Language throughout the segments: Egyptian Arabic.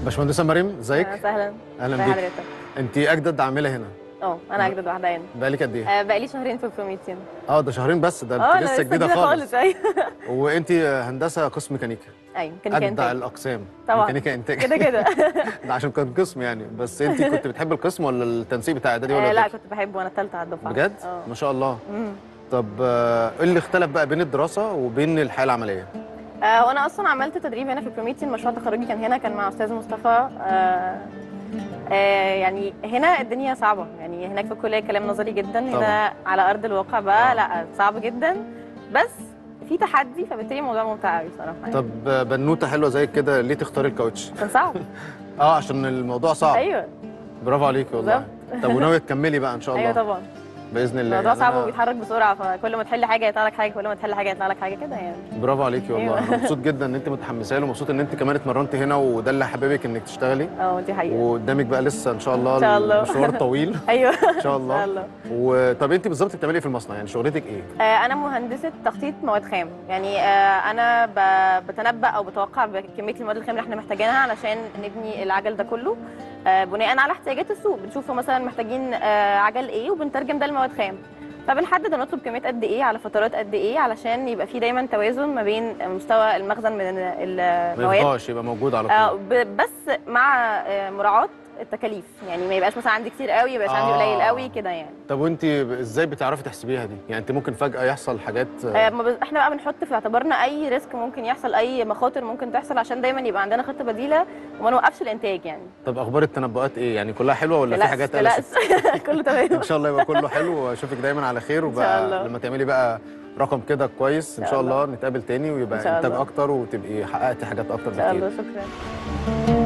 باشمهندسه مريم ازيك اهلا وسهلا اهلا ازي بيك حضرتك انت اجدد عامله هنا اه انا اجدد واحده هنا بقالك قد ايه آه، بقالي شهرين في بروميتين اه ده شهرين بس ده اه انت أنا لسه جديده خالص ايوه وانت هندسه قسم ميكانيكا ايوه كان اجدع كان الاقسام طبعا. ميكانيكا انتاج كده كده ده عشان كان قسم يعني بس انت كنت بتحب القسم ولا التنسيق بتاع اعدادي ولا آه، لا إعدادي؟ كنت بحبه وانا ثالثه على الدفعه بجد اه ما شاء الله مم. طب آه، ايه اللي اختلف بقى بين الدراسه وبين الحياه العمليه آه، وانا اصلا عملت تدريب هنا في بروميتين مشروع تخرجي كان هنا كان مع استاذ مصطفى آه، آه، يعني هنا الدنيا صعبه يعني هناك في الكليه كلام نظري جدا هنا طبعاً. على ارض الواقع بقى آه. لا صعب جدا بس في تحدي فبالتالي الموضوع ممتع قوي صراحه يعني. طب آه، بنوته حلوه زيك كده ليه تختاري الكاوتش كان صعب اه عشان الموضوع صعب ايوه برافو عليكي والله طب وناويه تكملي بقى ان شاء الله ايوه طبعا باذن الله الموضوع يعني صعب أنا- وبيتحرك بسرعه فكل ما تحل حاجه يطلع لك حاجه كل ما تحل حاجه يطلع لك حاجه كده يعني برافو عليكي والله أيوة. انا مبسوط جدا ان انت متحمسه له ومبسوط ان انت كمان اتمرنتي هنا وده اللي حببك انك تشتغلي اه دي حقيقه وقدامك بقى لسه ان شاء الله إن شاء الله. المشوار طويل ايوه ان شاء ان شاء الله الله وطب انت بالظبط بتعملي ايه في المصنع يعني شغلتك ايه آه، انا مهندسه تخطيط مواد خام يعني آه، انا ب- بتنبأ او بتوقع بكميه المواد الخام اللي احنا محتاجينها علشان نبني العجل ده كله آه، بناء على احتياجات السوق بنشوف مثلا محتاجين آه، عجل ايه وبنترجم ده لمواد خام فبنحدد هنطلب كميات قد ايه على فترات قد ايه علشان يبقى في دايما توازن ما بين مستوى المخزن من ما المواد يفضاش يبقى موجود على آه، طول ب- بس مع آه، مراعاه التكاليف يعني ما يبقاش مثلا عندي كتير قوي يبقاش عندي آه. قليل قوي كده يعني طب وانت ازاي بتعرفي تحسبيها دي يعني انت ممكن فجاه يحصل حاجات آه، ما بز- احنا بقى بنحط في اعتبارنا اي ريسك ممكن يحصل اي مخاطر ممكن تحصل عشان دايما يبقى عندنا خطه بديله وما نوقفش الانتاج يعني طب اخبار التنبؤات ايه يعني كلها حلوه ولا في تقلقش- حاجات تقلقش. قلقت كله تمام ان شاء الله يبقى كله حلو واشوفك دايما على خير شاء وبقى الله. لما تعملي بقى رقم كده كويس ان إن شاء شاء الله الله. نتقابل تاني ويبقى إن شاء انتاج الله. اكتر وتبقي حققتي حاجات اكتر ان شاء بكتير الله شكرا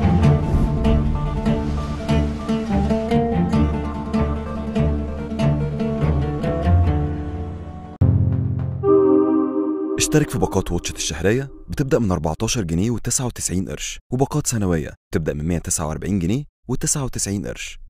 اشترك في باقات واتشت الشهرية بتبدأ من 14 جنيه و99 قرش وباقات سنوية بتبدأ من 149 جنيه و99 قرش